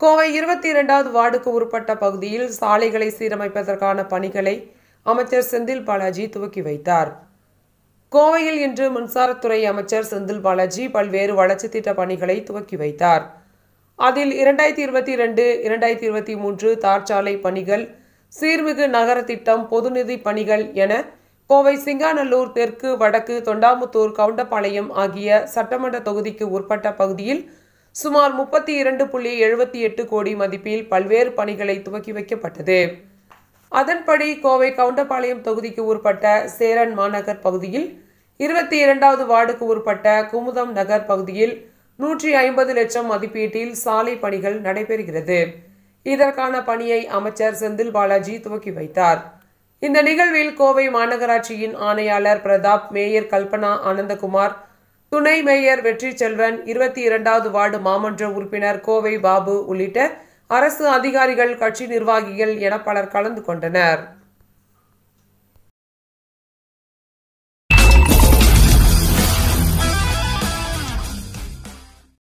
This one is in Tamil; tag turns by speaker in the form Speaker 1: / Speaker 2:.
Speaker 1: கோவை இருபத்தி இரண்டாவது வார்டுக்கு உட்பட்ட பகுதியில் சாலைகளை சீரமைப்பதற்கான பணிகளை அமைச்சர் செந்தில் பாலாஜி துவக்கி வைத்தார் கோவையில் இன்று மின்சாரத்துறை அமைச்சர் செந்தில் பாலாஜி பல்வேறு வளர்ச்சித் திட்ட பணிகளை துவக்கி வைத்தார் அதில் இரண்டாயிரத்தி இருபத்தி ரெண்டு இரண்டாயிரத்தி இருபத்தி மூன்று தார்ச்சாலை பணிகள் சீர்மிகு நகர திட்டம் பொதுநிதி பணிகள் என கோவை சிங்காநல்லூர் தெற்கு வடக்கு தொண்டாமுத்தூர் கவுண்டபாளையம் ஆகிய சட்டமன்ற தொகுதிக்கு உட்பட்ட பகுதியில் சுமார் முப்பத்தி இரண்டு புள்ளி எழுபத்தி எட்டு கோடி மதிப்பில் பல்வேறு பணிகளை துவக்கி வைக்கப்பட்டது அதன்படி கோவை கவுண்டபாளையம் தொகுதிக்கு உட்பட்ட சேரன் மாநகர் பகுதியில் இருபத்தி இரண்டாவது வார்டுக்கு உட்பட்ட குமுதம் நகர் பகுதியில் நூற்றி ஐம்பது லட்சம் மதிப்பீட்டில் சாலை பணிகள் நடைபெறுகிறது இதற்கான பணியை அமைச்சர் செந்தில் பாலாஜி துவக்கி வைத்தார் இந்த நிகழ்வில் கோவை மாநகராட்சியின் ஆணையாளர் பிரதாப் மேயர் கல்பனா ஆனந்தகுமார் துணை மேயர் வெற்றி செல்வன் இருபத்தி இரண்டாவது வார்டு மாமன்ற உறுப்பினர் கோவை பாபு உள்ளிட்ட அரசு அதிகாரிகள் கட்சி நிர்வாகிகள் என பலர் கலந்து கொண்டனர்